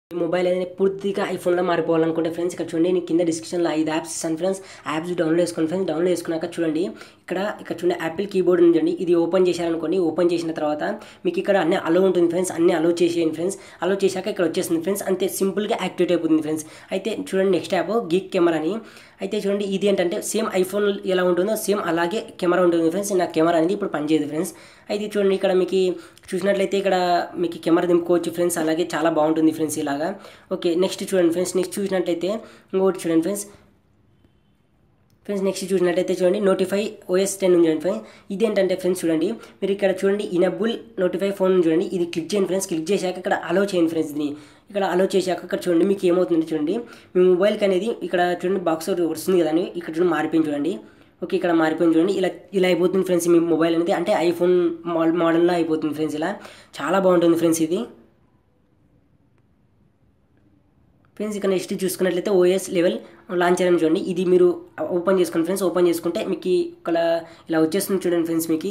మీ mobile అనేది పూర్తిగా ఐఫోన్లో మారిపోవాలనుకుంటే friends ఇక్కడ చూడండి నేను కింద డిస్క్రిప్షన్లో ఐదు యాప్స్ ఇస్తాను ఫ్రెండ్స్ యాప్స్ డౌన్లోడ్ చేసుకోండి ఫ్రెండ్స్ డౌన్లోడ్ చేసుకున్నాక చూడండి ఇక్కడ ఇక్కడ చూడండి యాపిల్ కీబోర్డ్ ఉందండి ఇది ఓపెన్ చేశారనుకోండి ఓపెన్ చేసిన తర్వాత మీకు ఇక్కడ అన్ని అలో ఉంటుంది ఫ్రెండ్స్ అన్ని అలో చేసేయండి ఫ్రెండ్స్ అలో చేశాక ఇక్కడ వచ్చేస్తుంది ఫ్రెండ్స్ అంతే సింపుల్గా యాక్టివేట్ అయిపోతుంది ఫ్రెండ్స్ అయితే చూడండి నెక్స్ట్ యాప్ గీక్ కెమెరా అని అయితే చూడండి ఇది ఏంటంటే సేమ్ ఐఫోన్ ఎలా ఉంటుందో సేమ్ అలాగే కెమెరా ఉంటుంది ఫ్రెండ్స్ నా కెమెరా అనేది ఇప్పుడు పనిచేయదు ఫ్రెండ్స్ అయితే చూడండి ఇక్కడ మీకు చూసినట్లయితే ఇక్కడ మీకు కెమెరా దింపుకోవచ్చు ఫ్రెండ్స్ అలాగే చాలా బాగుంటుంది ఫ్రెండ్స్ ఇలాగా ఓకే నెక్స్ట్ చూడండి ఫ్రెండ్స్ నెక్స్ట్ చూసినట్లయితే ఇంకోటి చూడండి ఫ్రెండ్స్ ఫ్రెండ్స్ నెక్స్ట్ చూసినట్టయితే చూడండి నోటిఫై ఓఎస్ టెన్ ఉంది చూడండి ఫ్రెండ్స్ ఇది ఏంటంటే ఫ్రెండ్స్ చూడండి మీరు ఇక్కడ చూడండి ఇనబుల్ నోటిఫై ఫోన్ చూడండి ఇది క్లిక్ చేయండి ఫ్రెండ్స్ క్లిక్ చేశాక ఇక్కడ అలో చేయండి ఫ్రెండ్స్ దీన్ని ఇక్కడ అలో చేశాక ఇక్కడ చూడండి మీకు ఏమవుతుందంటే చూడండి మీ మొబైల్కి అనేది ఇక్కడ చూడండి బాక్స్ ఒకటి వస్తుంది కదా ఇక్కడ చూడండి మారిపోయింది చూడండి ఓకే ఇక్కడ మారిపోయింది చూడండి ఇలా ఇలా అయిపోతుంది ఫ్రెండ్స్ మీ మొబైల్ అనేది అంటే ఐఫోన్ మోడల్లో అయిపోతుంది ఫ్రెండ్స్ ఇలా చాలా బాగుంటుంది ఫ్రెండ్స్ ఇది ఫ్రెండ్స్ ఇక్కడ నెక్స్ట్ చూసుకున్నట్లయితే ఓఎస్ లెవెల్ లాంచ్ అని చూడండి ఇది మీరు ఓపెన్ చేసుకోండి ఫ్రెండ్స్ ఓపెన్ చేసుకుంటే మీకు ఇక్కడ ఇలా వచ్చేస్తుంది చూడండి ఫ్రెండ్స్ మీకు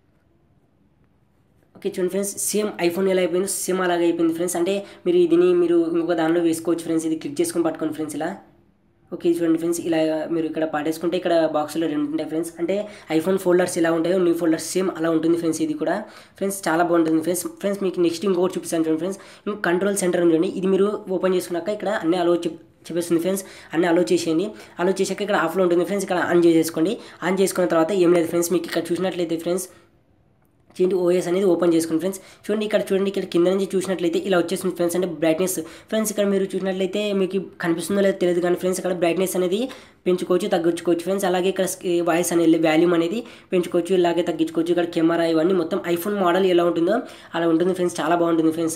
ఓకే చూడండి ఫ్రెండ్స్ సేమ్ ఐఫోన్ ఎలా అయిపోయిందో సేమ్ అలాగే అయిపోయింది ఫ్రెండ్స్ అంటే మీరు దీన్ని మీరు ఇంకొక దానిలో వేసుకోవచ్చు ఫ్రెండ్స్ ఇది క్లిక్ చేసుకొని పట్టుకోండి ఫ్రెండ్స్ ఇలా ఓకే చూడండి ఫ్రెండ్స్ ఇలా మీరు ఇక్కడ పాటేసుకుంటే ఇక్కడ బాక్స్లో రెండు ఉంటాయి ఫ్రెండ్స్ అంటే ఐఫోన్ ఫోల్డర్స్ ఎలా ఉంటాయో న్యూ ఫోల్డర్స్ సేమ్ అలా ఉంటుంది ఫ్రెండ్స్ ఇది కూడా ఫ్రెండ్స్ చాలా బాగుంటుంది ఫ్రెండ్స్ ఫ్రెండ్స్ మీకు నెక్స్ట్ ఇంకోటి చూపిస్తాను చూడండి ఫ్రెండ్స్ ఇంకో కంట్రోల్ సెంటర్ చూడండి ఇది మీరు ఓపెన్ చేసుకున్నాక ఇక్కడ అన్ని అలో చెప్ చెప్పేస్తుంది ఫ్రెండ్స్ అన్నీ అలో చేసేయండి అలో చేశాక ఇక్కడ ఆఫ్లో ఉంటుంది ఫ్రెండ్స్ ఇక్కడ ఆన్ చేసేసుకోండి ఆన్ చేసుకున్న తర్వాత ఏం లేదు ఫ్రెండ్స్ మీకు ఇక్కడ చూసినట్లయితే ఫ్రెండ్స్ చూడండి ఓఎస్ అనేది ఓపెన్ చేసుకోండి ఫ్రెండ్స్ చూడండి ఇక్కడ చూడండి ఇక్కడ కింద నుంచి చూసినట్లయితే ఇలా వచ్చేస్తుంది ఫ్రెండ్స్ అంటే బ్రైట్నెస్ ఫ్రెండ్స్ ఇక్కడ మీరు చూసినట్లయితే మీకు కనిపిస్తుందో లేదో తెలియదు కానీ ఫ్రెండ్స్ ఇక్కడ బ్రైట్నెస్ అనేది పెంచుకోవచ్చు తగ్గించుకోవచ్చు ఫ్రెండ్స్ అలాగే ఇక్కడ వాయిస్ అనేది వాల్యూమ్ అనేది పెంచుకోవచ్చు ఇలాగే తగ్గించుకోవచ్చు ఇక్కడ కెమెరా ఇవన్నీ మొత్తం ఐఫోన్ మోడల్ ఎలా ఉంటుందో అలా ఉంటుంది ఫ్రెండ్స్ చాలా బాగుంటుంది ఫ్రెండ్స్